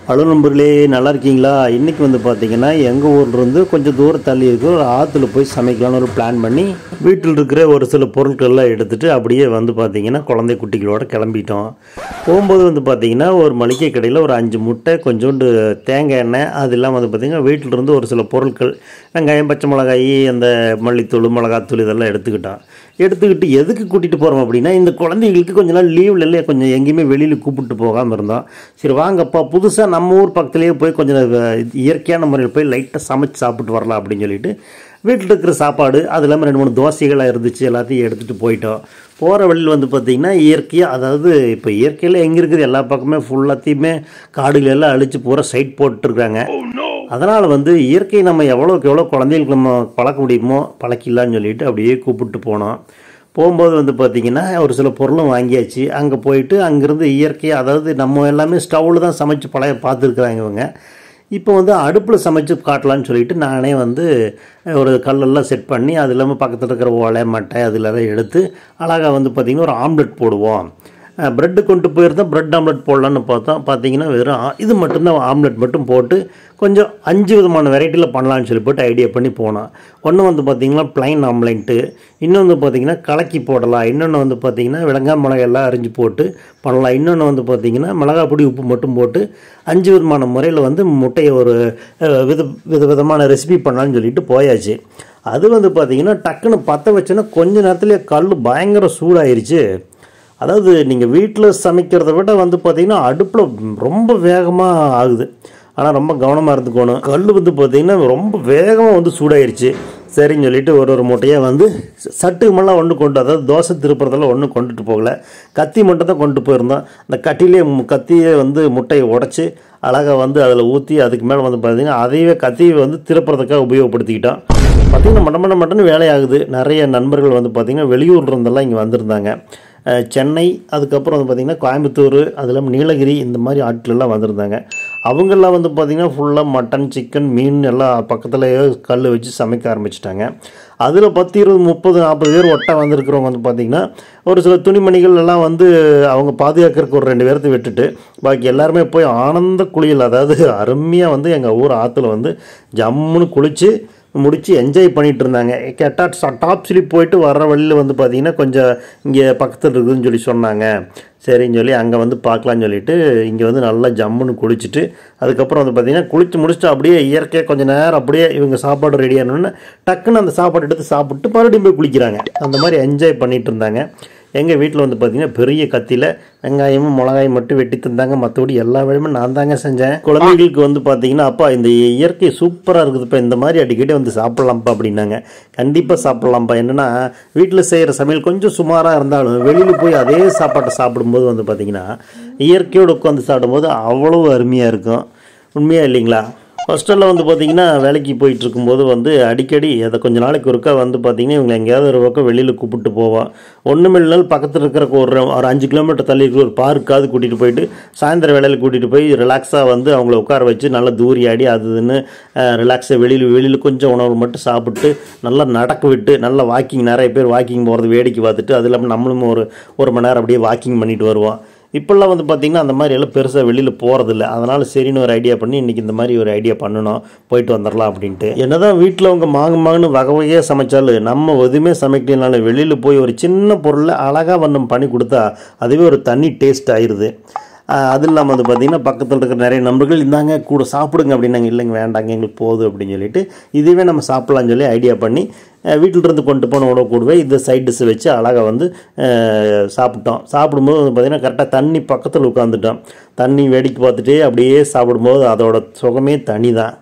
hello நண்பர்களே நல்லா இருக்கீங்களா இன்றைக்கி வந்து பார்த்தீங்கன்னா எங்கள் ஊர்லேருந்து கொஞ்சம் தூரம் தள்ளி இருக்கிற ஒரு ஆற்றுல போய் சமைக்கலாம்னு ஒரு பிளான் பண்ணி வீட்டில் இருக்கிற ஒரு சில பொருட்கள்லாம் எடுத்துகிட்டு அப்படியே வந்து பார்த்தீங்கன்னா குழந்தை குட்டிகளோட கிளம்பிட்டோம் போகும்போது வந்து பார்த்தீங்கன்னா ஒரு மளிகை கடையில் ஒரு அஞ்சு முட்டை கொஞ்சோண்டு தேங்காய் எண்ணெய் அது இல்லாமல் வந்து பார்த்தீங்கன்னா வீட்டில் இருந்து ஒரு சில பொருட்கள் வெங்காயம் பச்சை மிளகாய் அந்த மல்லித்தூள் மிளகாத்தூள் இதெல்லாம் எடுத்துக்கிட்டோம் எடுத்துக்கிட்டு எதுக்கு கூட்டிகிட்டு போகிறோம் அப்படின்னா இந்த குழந்தைங்களுக்கு கொஞ்ச நாள் லீவில் இல்லை கொஞ்சம் எங்கேயுமே வெளியில் கூப்பிட்டு போகாமல் இருந்தோம் சரி வாங்கப்பா புதுசாக நம்ம ஊர் பக்கத்துலேயே போய் கொஞ்சம் அஹ், இயற்கையான முறையில் போய் லைட்டாக சமைச்சு சாப்பிட்டு வரலாம் அப்படின்னு சொல்லிட்டு வீட்டில் இருக்கிற சாப்பாடு அது இல்லாமல் ரெண்டு மூணு தோசைகளாக இருந்துச்சு எல்லாத்தையும் எடுத்துகிட்டு போயிட்டோம் போகிற வழியில் வந்து பார்த்திங்கன்னா இயற்கையாக அதாவது இப்போ இயற்கையில் எங்கே இருக்குது எல்லா பக்கமே ஃபுல்லாத்தையுமே காடுகள் எல்லாம் அழிச்சு பூரா சைட் போட்டுருக்காங்க அதனால் வந்து இயற்கை நம்ம எவ்வளோக்கு எவ்வளோ குழந்தைகளுக்கு நம்ம பழக்க முடியுமோ பழக்கிடலான்னு சொல்லிட்டு அப்படியே கூப்பிட்டு போனோம் போகும்போது வந்து பார்த்திங்கன்னா ஒரு சில பொருளும் வாங்கியாச்சு அங்கே போயிட்டு அங்கேருந்து இயற்கையாக அதாவது நம்ம எல்லாமே ஸ்டவ்வில் தான் சமைச்சு பழைய பார்த்துருக்குறாங்க இவங்க இப்போ வந்து அடுப்பில் சமைச்சு காட்டலான்னு சொல்லிட்டு நானே வந்து ஒரு கல்லெல்லாம் செட் பண்ணி அது இல்லாமல் பக்கத்தில் இருக்கிற ஓலை மட்டை அதெல்லாம் எடுத்து அழகாக வந்து பார்த்திங்கன்னா ஒரு ஆம்லெட் போடுவோம் ப்ரெட்டு கொண்டு போயிருந்தோம் ப்ரெட் ஆம்லெட் போடலான்னு பார்த்தோம் பார்த்தீங்கன்னா வெறும் ஆ- இது மட்டும்தான் ஆம்லெட் மட்டும் போட்டு கொஞ்சம் அஞ்சு விதமான வெரைட்டியில் பண்ணலான்னு சொல்லி போட்டு ஐடியா பண்ணி போனோம் ஒன்று வந்து பார்த்திங்கன்னா ப்ளைன் ஆம்லெட்டு இன்னொன்று வந்து பார்த்திங்கன்னா கலக்கி போடலாம் இன்னொன்று வந்து பார்த்திங்கன்னா விலங்காய் மிளகாய் எல்லாம் அரிஞ்சு போட்டு பண்ணலாம் இன்னொன்று வந்து பார்த்திங்கன்னா மிளகாய் பொடி உப்பு மட்டும் போட்டு அஞ்சு விதமான முறையில் வந்து முட்டையை ஒரு அஹ், வித வித விதமான ரெசிபி பண்ணலான்னு சொல்லிட்டு போயாச்சு அது வந்து பார்த்திங்கன்னா டக்குன்னு பற்ற வச்சோன்னா கொஞ்ச நேரத்துலேயே கல் பயங்கர சூடாயிருச்சு அதாவது நீங்கள் வீட்டில் சமைக்கிறத விட வந்து பார்த்தீங்கன்னா அடுப்பில் ரொம்ப வேகமாக ஆகுது ஆனால் ரொம்ப கவனமாக இருந்துக்கணும் கல் வந்து பார்த்தீங்கன்னா ரொம்ப வேகமாக வந்து சூடாயிருச்சு சரின்னு சொல்லிட்டு ஒரு ஒரு மூட்டையாக வந்து சட்டுமெல்லாம் ஒன்று கொண்டு அதாவது தோசை திருப்புறதெல்லாம் ஒன்றும் கொண்டுட்டு போகல கத்தி மட்டும் தான் கொண்டு போயிருந்தோம் அந்த கட்டிலே மு- கத்தியை வந்து முட்டையை உடச்சி அழகாக வந்து அதில் ஊற்றி அதுக்கு மேலே வந்து பார்த்தீங்கன்னா அதையே கத்தியை வந்து திருப்புறதுக்காக உபயோகப்படுத்திக்கிட்டோம் பார்த்திங்கன்னா மட்ட மட்ட மட்டன்னு வேலையாகுது நிறைய நண்பர்கள் வந்து பார்த்திங்கன்னா வெளியூர்ல இருந்தெல்லாம் இங்கே வந்திருந்தாங்க அஹ் சென்னை அதுக்கப்புறம் வந்து பார்த்திங்கன்னா கோயம்புத்தூர் அது இல்லாமல் நீலகிரி இந்த மாதிரி ஆட்கள் எல்லாம் வந்திருந்தாங்க அவங்கெல்லாம் வந்து பார்த்திங்கன்னா ஃபுல்லாக மட்டன் சிக்கன் மீன் எல்லாம் பக்கத்துலேயே கல் வச்சு சமைக்க ஆரம்பிச்சிட்டாங்க அதில் பத்து இருபது முப்பது நாற்பது பேர் ஒட்டா வந்திருக்கிறவங்க வந்து பார்த்திங்கன்னா ஒரு சில துணிமணிகள் எல்லாம் வந்து அவங்க பாதுகாக்கிறதுக்கு ஒரு ரெண்டு பேர்த்து விட்டுட்டு பாக்கி எல்லாருமே போய் ஆனந்த குளியல் அதாவது அருமையாக வந்து எங்கள் ஊர் ஆற்றுல வந்து ஜம்முன்னு குளித்து முடித்து என்ஜாய் பண்ணிட்டு இருந்தாங்க கேட்டால் டாப் ஸ்லிப் போயிட்டு வர்ற வழியில் வந்து பார்த்தீங்கன்னா கொஞ்சம் இங்கே பக்கத்தில் இருக்குதுன்னு சொல்லி சொன்னாங்க சரின்னு சொல்லி அங்கே வந்து பார்க்கலான்னு சொல்லிட்டு இங்கே வந்து நல்லா ஜம்முன்னு குளிச்சுட்டு அதுக்கப்புறம் வந்து பார்த்தீங்கன்னா குளித்து முடிச்சுட்டு அப்படியே இயற்கையாக கொஞ்சம் நேரம் அப்படியே இவங்க சாப்பாடு ரெடி ஆனோடனே டக்குன்னு அந்த சாப்பாடு எடுத்து சாப்பிட்டு மறுபடியும் போய் குளிக்கிறாங்க அந்த மாதிரி என்ஜாய் பண்ணிட்டு இருந்தாங்க எங்கள் வீட்டில் வந்து பார்த்திங்கன்னா பெரிய கத்தியில் வெங்காயமும் மிளகாயும் மட்டும் வெட்டி தந்தாங்க மற்றபடி எல்லா வேலையுமே நான் தாங்க செஞ்சேன் குழந்தைகளுக்கு வந்து பார்த்தீங்கன்னா அப்பா இந்த இயற்கை சூப்பராக இருக்குதுப்பா இந்த மாதிரி அடிக்கடி வந்து சாப்பிட்லாம்ப்பா அப்படின்னாங்க கண்டிப்பாக சாப்பிட்லாம்ப்பா என்னென்னா வீட்டில் செய்கிற சமையல் கொஞ்சம் சுமாராக இருந்தாலும் வெளியில் போய் அதே சாப்பாட்டை சாப்பிடும்போது வந்து பார்த்திங்கன்னா இயற்கையோடு உட்காந்து சாப்பிடும்போது அவ்வளோ அருமையாக இருக்கும் உண்மையாக இல்லைங்களா ஹாஸ்டலில் வந்து பார்த்தீங்கன்னா வேலைக்கு போயிட்டு இருக்கும்போது வந்து அடிக்கடி அதை கொஞ்ச நாளைக்கு ஒருக்கா வந்து பார்த்தீங்கன்னா இவங்க எங்கேயாவது ஒரு பக்கம் வெளியில் கூப்பிட்டு போவோம் ஒன்றும் இல்லைனாலும் பக்கத்தில் இருக்கிற ஒரு ஒரு அஞ்சு கிலோமீட்டர் தள்ளி இருக்கிற ஒரு பார்க்காவது கூட்டிகிட்டு போயிட்டு சாயந்தர வேலையில் கூட்டிகிட்டு போய் ரிலாக்ஸாக வந்து அவங்கள உட்கார வச்சு நல்லா தூரி ஆடி அது இதுன்னு ரிலாக்ஸாக வெளியில் வெளியில் கொஞ்சம் உணவு மட்டும் சாப்பிட்டு நல்லா நடக்க விட்டு நல்லா வாக்கிங் நிறைய பேர் வாக்கிங் போகிறது வேடிக்கை பார்த்துட்டு அது இல்லாமல் நம்மளும் ஒரு ஒரு மணி நேரம் அப்படியே வாக்கிங் பண்ணிட்டு வருவோம் இப்போல்லாம் வந்து பார்த்திங்கன்னா அந்த மாதிரி எல்லாம் பெருசாக வெளியில் போகிறதில்ல அதனால் சரின்னு ஒரு ஐடியா பண்ணி இன்றைக்கி இந்த மாதிரி ஒரு ஐடியா பண்ணணும் போயிட்டு வந்துடலாம் அப்படின்ட்டு என்னதான் வீட்டில் அவங்க மாங்கு மாங்குன்னு வகை வகையாக சமைச்சாலும் நம்ம எதுவுமே சமைக்கலனாலும் வெளியில் போய் ஒரு சின்ன பொருளை அழகாக வண்ணம் பண்ணி கொடுத்தா அதுவே ஒரு தனி டேஸ்ட் ஆயிடுது ஆஹ் அது இல்லாமல் வந்து பார்த்திங்கன்னா பக்கத்தில் இருக்கிற நிறைய நண்பர்கள் இந்தாங்க கூட சாப்பிடுங்க அப்படின்னாங்க இல்லைங்க வேண்டாங்க எங்களுக்கு போதும் அப்படின்னு சொல்லிட்டு இதுவே நம்ம சாப்பிட்லான்னு சொல்லி ஐடியா பண்ணி அஹ் வீட்டில இருந்து கொண்டு போன உணவு கூடவே இந்த சைட் டிஷ் வச்சு அழகாக வந்து அஹ் சாப்பிட்டோம் சாப்பிடும்போது வந்து பார்த்திங்கன்னா கரெக்டாக தண்ணி பக்கத்தில் உட்காந்துட்டோம் தண்ணி வேடிக்கை பார்த்துட்டே அப்படியே சாப்பிடும்போது அதோட சுகமே தனி தான்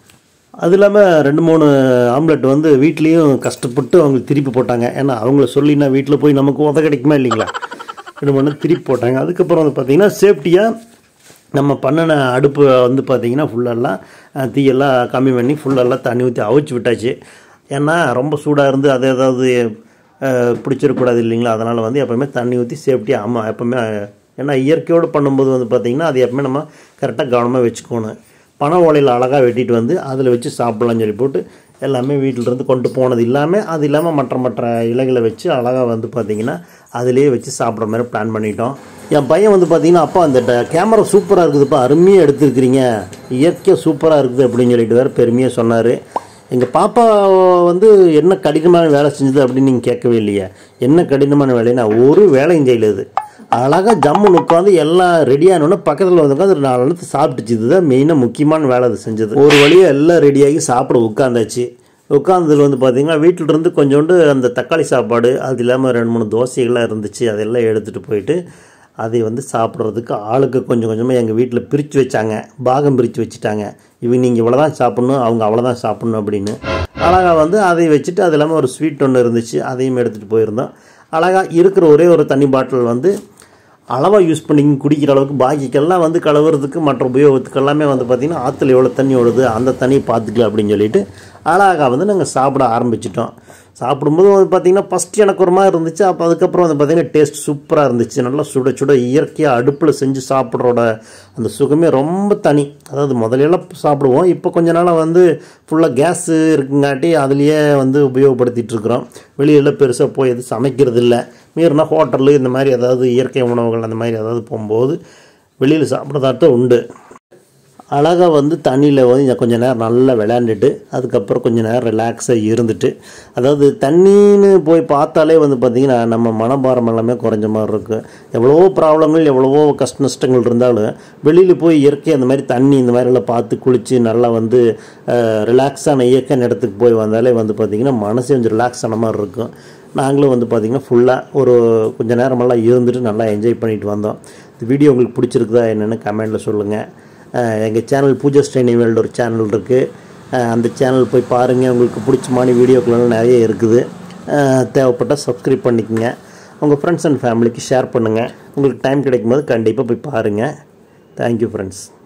அது இல்லாமல் ரெண்டு மூணு ஆம்லெட் வந்து வீட்லேயும் கஷ்டப்பட்டு அவங்களுக்கு திருப்பி போட்டாங்க ஏன்னா அவங்கள சொல்லினா வீட்டில் போய் நமக்கு உத கிடைக்குமா இல்லைங்களா ரெண்டு மூணு திருப்பி போட்டாங்க அதுக்கப்புறம் வந்து பார்த்திங்கன்னா சேஃப்டியாக நம்ம பண்ணின அடுப்பு வந்து பார்த்திங்கன்னா ஃபுல்லெல்லாம் அஹ், தீயெல்லாம் கம்மி பண்ணி ஃபுல்லெல்லாம் தண்ணி ஊற்றி அவிச்சு விட்டாச்சு ஏன்னா ரொம்ப சூடாக இருந்து அது ஏதாவது அஹ், பிடிச்சிடக்கூடாது இல்லைங்களா அதனால் வந்து எப்போவுமே தண்ணி ஊற்றி சேஃப்டியாக ஆமாம் எப்போவுமே ஏன்னா இயற்கையோடு பண்ணும்போது வந்து பார்த்திங்கன்னா அது எப்பவுமே நம்ம கரெக்டாக கவனமாக வச்சுக்கணும் பனை ஓலையில் அழகாக வெட்டிட்டு வந்து அதில் வச்சு சாப்பிட்லான்னு சொல்லி போட்டு எல்லாமே வீட்டிலேருந்து கொண்டு போனது இல்லாமல் அது இல்லாமல் மற்ற மற்ற இலைகளை வச்சு அழகாக வந்து பார்த்திங்கன்னா அதிலே வச்சு சாப்பிட்ற மாதிரி பிளான் பண்ணிட்டோம் என் பையன் வந்து பார்த்தீங்கன்னா அப்பா அந்த ட- கேமரா சூப்பராக இருக்குதுப்பா அருமையாக எடுத்துருக்கிறீங்க இயற்கையாக சூப்பராக இருக்குது அப்படின்னு சொல்லிட்டு வேறு பெருமையாக சொன்னார் எங்கள் பாப்பா வந்து என்ன கடினமான வேலை செஞ்சது அப்படின்னு நீங்கள் கேட்கவே இல்லையா என்ன கடினமான வேலைன்னா ஒரு வேலையும் செய்யலது அழகாக ஜம்முன்னு உட்காந்து எல்லாம் ரெடியானோடனே பக்கத்தில் வந்து உட்காந்து நாலு இடத்து சாப்பிட்டுச்சு இதுதான் மெயினாக முக்கியமான வேலை அது செஞ்சது ஒரு வழியாக எல்லாம் ரெடியாகி சாப்பிட உட்காந்தாச்சு உட்காந்ததுல வந்து பார்த்தீங்கன்னா வீட்டில் இருந்து கொஞ்சோண்டு அந்த தக்காளி சாப்பாடு அது இல்லாமல் ரெண்டு மூணு தோசைகள்லாம் இருந்துச்சு அதெல்லாம் எடுத்துகிட்டு போயிட்டு அதை வந்து சாப்பிட்றதுக்கு ஆளுக்கு கொஞ்சம் கொஞ்சமாக எங்கள் வீட்டில் பிரித்து வச்சாங்க பாகம் பிரித்து வச்சுட்டாங்க இவங்க நீங்கள் இவ்வளோ தான் சாப்பிட்ணும் அவங்க அவ்வளோதான் சாப்பிட்ணும் அப்படின்னு அழகாக வந்து அதை வச்சுட்டு அது இல்லாமல் ஒரு ஸ்வீட் ஒன்று இருந்துச்சு அதையும் எடுத்துகிட்டு போயிருந்தோம் அழகாக இருக்கிற ஒரே ஒரு தண்ணி பாட்டில் வந்து அளவாக யூஸ் பண்ணி குடிக்கிற அளவுக்கு பாக்கிக்கெல்லாம் வந்து கழுவுறதுக்கு மற்ற உபயோகத்துக்கு எல்லாமே வந்து பார்த்திங்கன்னா ஆற்றுல எவ்வளோ தண்ணி ஓடுது அந்த தண்ணியை பார்த்துக்கலாம் அப்படின்னு சொல்லிட்டு அழகாக வந்து நாங்கள் சாப்பிட ஆரம்பிச்சிட்டோம் சாப்பிடும்போது வந்து பார்த்திங்கன்னா ஃபஸ்ட் எனக்கு ஒரு மாதிரி இருந்துச்சு அப்போ அதுக்கப்புறம் வந்து பார்த்திங்கன்னா டேஸ்ட் சூப்பராக இருந்துச்சு நல்லா சுட சுட இயற்கையாக அடுப்பில் செஞ்சு சாப்பிட்றோட அந்த சுகமே ரொம்ப தனி அதாவது முதலையெல்லாம் சாப்பிடுவோம் இப்போ கொஞ்ச நாளாக வந்து ஃபுல்லாக கேஸு இருக்குங்காட்டி அதுலேயே வந்து உபயோகப்படுத்திட்டு இருக்கிறோம் வெளியில் பெருசாக போய் எதுவும் சமைக்கிறது இல்லை மீறினா ஹோட்டலு இந்த மாதிரி ஏதாவது இயற்கை உணவுகள் அந்த மாதிரி ஏதாவது போகும்போது வெளியில் சாப்பிட்றதாட்டம் உண்டு அழகாக வந்து தண்ணியில் வந்து இந்த கொஞ்ச நேரம் நல்லா விளையாண்டுட்டு அதுக்கப்புறம் கொஞ்ச நேரம் ரிலாக்ஸாக இருந்துட்டு அதாவது தண்ணின்னு போய் பார்த்தாலே வந்து பார்த்திங்கன்னா நம்ம மனபாரம் எல்லாமே குறைஞ்ச மாதிரி இருக்கும் எவ்வளவோ ப்ராப்ளங்கள் எவ்வளவோ கஷ்ட நஷ்டங்கள் இருந்தாலும் வெளியில் போய் இயற்கை அந்த மாதிரி தண்ணி இந்த மாதிரிலாம் பார்த்து குளித்து நல்லா வந்து ரிலாக்ஸான இயற்கையான இடத்துக்கு போய் வந்தாலே வந்து பார்த்திங்கன்னா மனசே கொஞ்சம் ரிலாக்ஸ் ஆன மாதிரி இருக்கும் நாங்களும் வந்து பார்த்திங்கன்னா ஃபுல்லாக ஒரு கொஞ்ச நேரமெல்லாம் இருந்துட்டு நல்லா என்ஜாய் பண்ணிட்டு வந்தோம் இந்த வீடியோ உங்களுக்கு பிடிச்சிருக்குதா என்னென்னு கமெண்டில் சொல்லுங்கள் எங்கள் சேனல் பூஜா ஸ்டைனி வேல்டு ஒரு சேனல் இருக்குது அந்த சேனல் போய் பாருங்கள் உங்களுக்கு பிடிச்சமான வீடியோக்கள்லாம் நிறைய இருக்குது அஹ் தேவைப்பட்டால் சப்ஸ்கிரைப் பண்ணிக்கோங்க உங்கள் ஃப்ரெண்ட்ஸ் அண்ட் ஃபேமிலிக்கு ஷேர் பண்ணுங்கள் உங்களுக்கு டைம் கிடைக்கும் போது கண்டிப்பாக போய் பாருங்கள் தேங்க்யூ ஃப்ரெண்ட்ஸ்